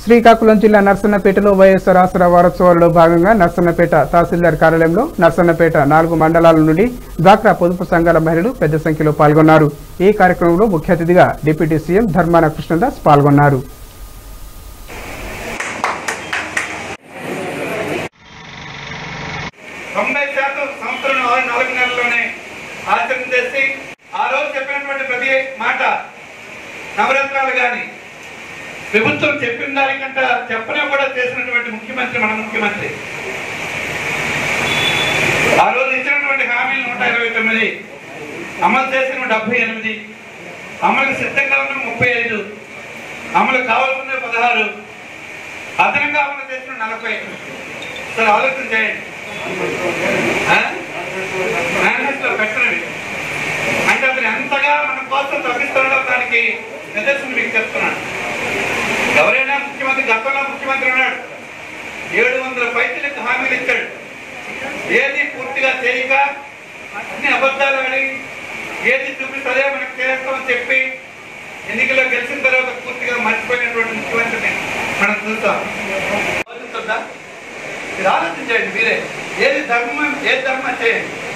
శ్రీకాకుళం జిల్లా నర్సన్నపేటలో వైఎస్ఆర్ ఆసరా వారోత్సవాల్లో భాగంగా నర్సన్నపేట తహసీల్దార్ కార్యాలయంలో నర్సన్నపేట నాలుగు మండలాల నుండి డ్వాక్రా పొదుపు సంఘాల మహిళలు పెద్ద సంఖ్యలో పాల్గొన్నారు ఈ కార్యక్రమంలో ముఖ్య అతిథిగా డిప్యూటీ సీఎం ధర్మాన కృష్ణదాస్ పాల్గొన్నారు తొంభై శాతం సంవత్సరం ఆరు నాలుగు నెలల్లోనే ఆచరణ చేసి ఆ రోజు చెప్పినటువంటి ప్రతి మాట నవరత్నాలు కానీ ప్రభుత్వం చెప్పిన దానికంట చెప్పనే కూడా చేసినటువంటి ముఖ్యమంత్రి మన ముఖ్యమంత్రి ఆ రోజు ఇచ్చినటువంటి హామీలు నూట ఇరవై తొమ్మిది అమలు చేసిన డెబ్బై ఎనిమిది అమలుకు సిద్ధంగా ఉన్న ముప్పై ఐదు అమలు కావాల్సిన పదహారు అదనంగా అమలు చేసిన నలభై సరే ఆలోచన చేయండి ఆ? మేనిఫెస్టోలో పెట్టినవి అంటే అతను ఎంతగా మన కోసం తప్పిస్తున్నాడో దానికి నిదర్శనం మీకు చెప్తున్నాను ఎవరైనా ముఖ్యమంత్రి గతంలో ముఖ్యమంత్రి ఉన్నాడు ఏడు వందల పైసలకు హామీలు ఇచ్చాడు ఏది పూర్తిగా చేయక అన్ని అబద్ధాలు ఆడి ఏది చూపిస్తుందే మనకు చేస్తామని చెప్పి ఎన్నికల్లో గెలిచిన తర్వాత పూర్తిగా మర్చిపోయినటువంటి ముఖ్యమంత్రిని మనం చూస్తాం ఆలోచిస్తుందా? మీరు ఆలోచించండి మీరే ఏది ధర్మం ఏది ధర్మం చేయండి